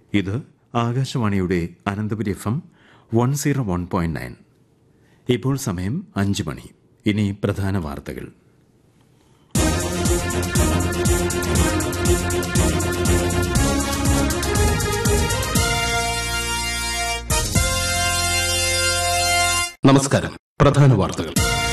ഇത് ആകാശവാണിയുടെ Ananthapuri F M one zero one point nine ഇപ്പോൾ സമയം അഞ്ച് മണി ഇനി പ്രധാന വാർത്തകൾ നമസ്കാരം പ്രധാന വാർത്തകൾ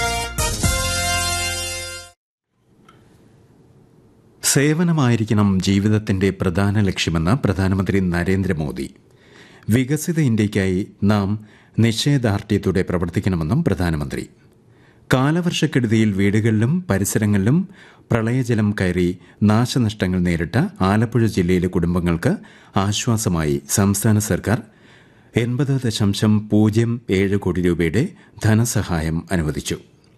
സേവനമായിരിക്കണം ജീവിതത്തിന്റെ പ്രധാന ലക്ഷ്യമെന്ന് പ്രധാനമന്ത്രി നരേന്ദ്രമോദി വികസിത ഇന്ത്യയ്ക്കായി നാം നിശ്ചയദാർഢ്യത്തോടെ പ്രവർത്തിക്കണമെന്നും പ്രധാനമന്ത്രി കാലവർഷക്കെടുതിയിൽ വീടുകളിലും പരിസരങ്ങളിലും പ്രളയജലം കയറി നാശനഷ്ടങ്ങൾ നേരിട്ട ആലപ്പുഴ ജില്ലയിലെ കുടുംബങ്ങൾക്ക് ആശ്വാസമായി സംസ്ഥാന സർക്കാർ എൺപത് ദശാംശം പൂജ്യം ഏഴ് കോടി രൂപയുടെ ധനസഹായം അനുവദിച്ചു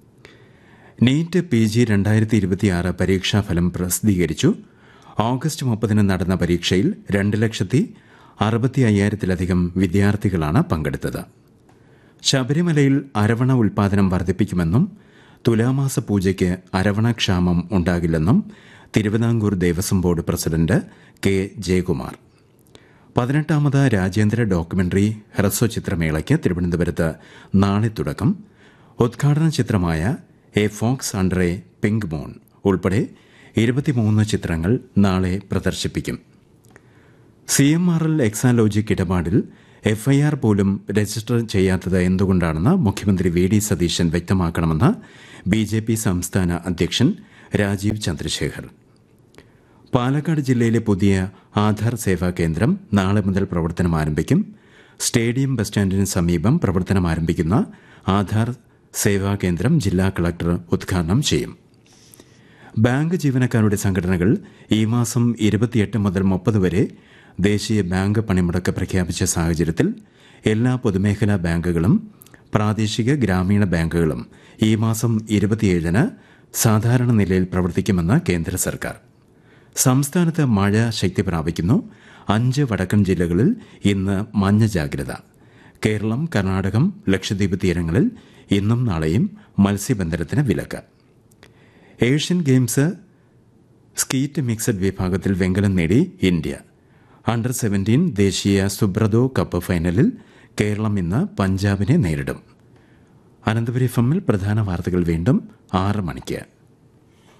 നീറ്റ് പി ജി രണ്ടായിരത്തി ഇരുപത്തിയാറ് പരീക്ഷാഫലം പ്രസിദ്ധീകരിച്ചു ഓഗസ്റ്റ് മുപ്പതിന് നടന്ന പരീക്ഷയിൽ രണ്ട് ലക്ഷത്തി അറുപത്തി അയ്യായിരത്തിലധികം വിദ്യാർത്ഥികളാണ് പങ്കെടുത്തത് ശബരിമലയിൽ അരവണ ഉൽപാദനം വർദ്ധിപ്പിക്കുമെന്നും തുലാമാസ പൂജയ്ക്ക് അരവണ ക്ഷാമം ഉണ്ടാകില്ലെന്നും Thiruvithamkoor Devaswom board president K Jayakumar പതിനെട്ടാമത് രാജ്യാന്തര ഡോക്യുമെന്ററി ഹ്രസ്വചിത്രമേളയ്ക്ക് തിരുവനന്തപുരത്ത് നാളെ തുടക്കം ഉദ്ഘാടന ചിത്രമായ a fox under a pink moon ഉൾപ്പെടെ ഇരുപത്തിമൂന്ന് ചിത്രങ്ങൾ നാളെ പ്രദർശിപ്പിക്കും C M R L Exalogic ഇടപാടിൽ എഫ്ഐആർ പോലും രജിസ്റ്റർ ചെയ്യാത്തത് എന്തുകൊണ്ടാണെന്ന് മുഖ്യമന്ത്രി വി ഡി സതീശൻ വ്യക്തമാക്കണമെന്ന് ബി ജെ പി സംസ്ഥാന അധ്യക്ഷൻ രാജീവ് ചന്ദ്രശേഖർ പാലക്കാട് ജില്ലയിലെ പുതിയ ആധാർ സേവാ കേന്ദ്രം നാളെ മുതൽ പ്രവർത്തനം ആരംഭിക്കും സ്റ്റേഡിയം ബസ് സ്റ്റാൻഡിന് സമീപം പ്രവർത്തനം ആരംഭിക്കുന്ന ആധാർ സേവാ കേന്ദ്രം ജില്ലാ കളക്ടർ ഉദ്ഘാടനം ചെയ്യും ബാങ്ക് ജീവനക്കാരുടെ സംഘടനകൾ ഈ മാസം ഇരുപത്തിയെട്ട് മുതൽ മുപ്പത് വരെ ദേശീയ ബാങ്ക് പണിമുടക്ക് പ്രഖ്യാപിച്ച സാഹചര്യത്തിൽ എല്ലാ പൊതുമേഖലാ ബാങ്കുകളും പ്രാദേശിക ഗ്രാമീണ ബാങ്കുകളും ഈ മാസം ഇരുപത്തിയേഴിന് സാധാരണ നിലയിൽ പ്രവർത്തിക്കുമെന്ന് കേന്ദ്ര സർക്കാർ സംസ്ഥാനത്ത് മഴ ശക്തി പ്രാപിക്കുന്നു അഞ്ച് വടക്കൻ ജില്ലകളിൽ ഇന്ന് മഞ്ഞ ജാഗ്രത കേരളം കർണാടകം ലക്ഷദ്വീപ് തീരങ്ങളിൽ ഇന്നും നാളെയും മത്സ്യബന്ധനത്തിന് വിലക്ക് ഏഷ്യൻ ഗെയിംസ് സ്കീറ്റ് മിക്സഡ് വിഭാഗത്തിൽ വെങ്കലം നേടി ഇന്ത്യ അണ്ടർ സെവൻറ്റീൻ ദേശീയ സുബ്രതോ കപ്പ് ഫൈനലിൽ കേരളം ഇന്ന് പഞ്ചാബിനെ നേരിടും അനന്തപുരി എഫ് എമ്മിൽ പ്രധാന വാർത്തകൾ വീണ്ടും ആറ് മണിക്ക്